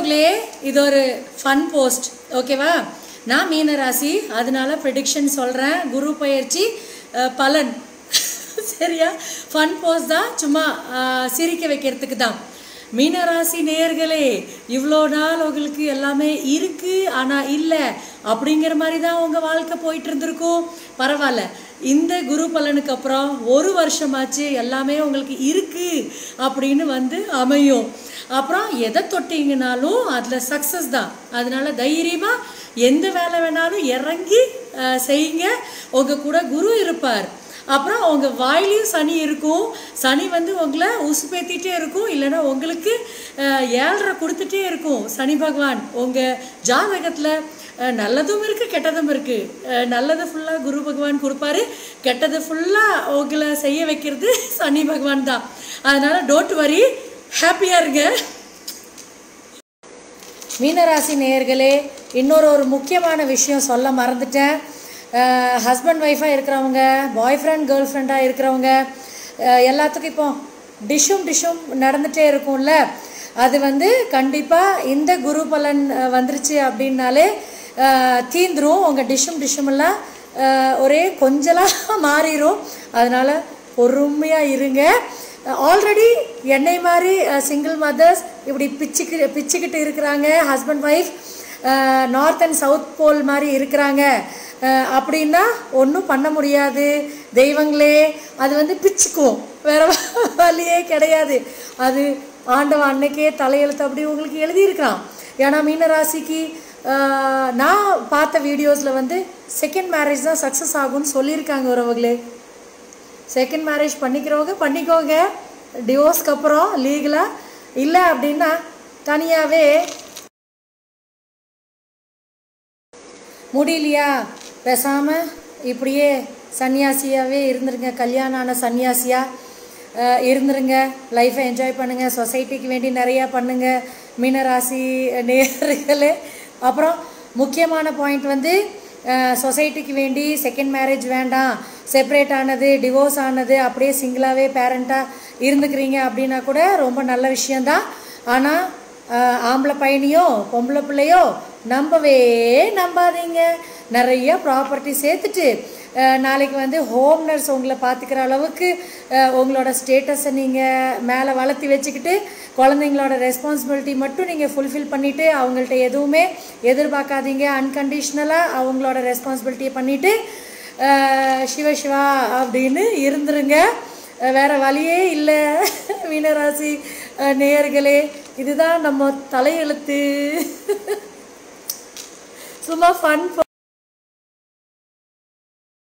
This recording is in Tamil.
உறவுகளே இது ஒரு ஃபன் போஸ்ட் ஓகேவா நான் மீன ராசி அதனால ப்ரெடிக்ஷன் சொல்கிறேன் குரு பயிற்சி அஹ், பலன் சரியா ஃபன் போஸ்ட் தான் சும்மா அஹ், சிரிக்க வைக்கிறதுக்கு தான் மீனராசி நேயர்களே இவ்வளோ நாள் உங்களுக்கு எல்லாமே இருக்கு ஆனால் இல்லை அப்படிங்கிற மாதிரி தான் உங்கள் வாழ்க்கை போயிட்டு இருந்திருக்கும் பரவாயில்ல இந்த குரு பலனுக்கு அப்புறம் ஒரு வருஷமாச்சு எல்லாமே உங்களுக்கு இருக்கு அப்படின்னு வந்து அமையும் அப்புறம் எதை தொட்டிங்கனாலும் அதில் சக்ஸஸ் தான் அதனால தைரியமாக எந்த வேலை வேணாலும் இறங்கி அஹ், செய்யுங்க உங்கள் கூட குரு இருப்பார் அப்புறம் உங்க வாயிலையும் சனி இருக்கும் சனி வந்து உங்களை உசுப்பேத்திட்டே இருக்கும் இல்லைன்னா உங்களுக்கு அஹ், ஏழ்ரை கொடுத்துட்டே இருக்கும் சனி பகவான் உங்கள் ஜாதகத்தில் அஹ், நல்லதும் இருக்குது கெட்டதும் இருக்குது நல்லது ஃபுல்லாக குரு பகவான் கொடுப்பாரு கெட்டது ஃபுல்லாக உங்களை செய்ய வைக்கிறது சனி பகவான் தான் அதனால் டோன்ட் வரி ஹாப்பியாக இருங்க மீனராசி நேயர்களே இன்னொரு ஒரு முக்கியமான விஷயம் சொல்ல மறந்துட்டேன் ஹஸ்பண்ட் ஒய்ஃபாக இருக்கிறவங்க பாய் ஃப்ரெண்ட் கேர்ள் ஃப்ரெண்டாக இருக்கிறவங்க அஹ், எல்லாத்துக்கும் இப்போ டிஷ்ஷும் டிஷ்ஷும் நடந்துகிட்டே இருக்கும்ல அது வந்து கண்டிப்பாக இந்த குரு பலன் அஹ், வந்துருச்சு அப்படின்னாலே அஹ், தீந்துரும் உங்கள் டிஷ்ஷும் டிஷ்ஷும் எல்லாம் அஹ், ஒரே கொஞ்சலாக மாறிடும் அதனால் பொறுமையாக இருங்க ஆல்ரெடி என்னை மாதிரி சிங்கிள் மதர்ஸ் இப்படி பிச்சுக்கு பிச்சுக்கிட்டு இருக்கிறாங்க husband wife north and south pole மாதிரி இருக்கிறாங்க அஹ், அப்படின்னா ஒன்றும் பண்ண முடியாது தெய்வங்களே அது வந்து பிச்சுக்கும் வேற வழியே கிடையாது அது ஆண்டவன் அன்னைக்கே தலையெழுத்து அப்படி உங்களுக்கு எழுதியிருக்கான் ஏன்னா மீனராசிக்கு அஹ், நான் பார்த்த வீடியோஸில் வந்து செகண்ட் மேரேஜ் தான் சக்ஸஸ் ஆகும்னு சொல்லியிருக்காங்க உறவுகளே செகண்ட் மேரேஜ் பண்ணிக்கிறவங்க பண்ணிக்கோங்க டிவோர்ஸ்க்கு அப்புறம் லீகலாக இல்லை அப்படின்னா தனியாகவே முடியலையா பேசாமல் இப்படியே சன்னியாசியாகவே இருந்துருங்க கல்யாணம் ஆன சன்னியாசியாக அஹ், இருந்துருங்க லைஃப்பை என்ஜாய் பண்ணுங்கள் சொசைட்டிக்கு வேண்டி நிறையா பண்ணுங்கள் மீனராசி நேர்களே அப்புறம் முக்கியமான பாயிண்ட் வந்து சொசைட்டிக்கு வேண்டி செகண்ட் மேரேஜ் வேண்டாம் செப்பரேட் ஆனது டிவோர்ஸ் ஆனது அப்படியே சிங்கிளாகவே பேரண்ட்டாக இருந்துக்கிறீங்க அப்படின்னா கூட ரொம்ப நல்ல விஷயந்தான் ஆனால் ஆஹ் ஆம்பளை பையனையோ பொம்பளை பிள்ளையோ நம்பவே நம்பாதீங்க நிறைய ப்ராப்பர்ட்டி சேர்த்துட்டு ஆஹ் நாளைக்கு வந்து ஹோம் நர்ஸ் உங்களை பார்த்துக்கிற அளவுக்கு ஆஹ் உங்களோட ஸ்டேட்டஸை நீங்கள் மேலே வளர்த்தி வச்சுக்கிட்டு குழந்தைங்களோட ரெஸ்பான்சிபிலிட்டி மட்டும் நீங்கள் ஃபுல்ஃபில் பண்ணிவிட்டு அவங்கள்ட்ட எதுவுமே எதிர்பார்க்காதீங்க அன்கண்டிஷ்னலாக அவங்களோட ரெஸ்பான்சிபிலிட்டியை பண்ணிவிட்டு சிவ சிவா அப்படின்னு இருந்துருங்க அஹ் வேற வழியே இல்லை மீனராசி அஹ் நேயர்களே இதுதான் நம்ம தலையெழுத்து சும்மா ஃபன்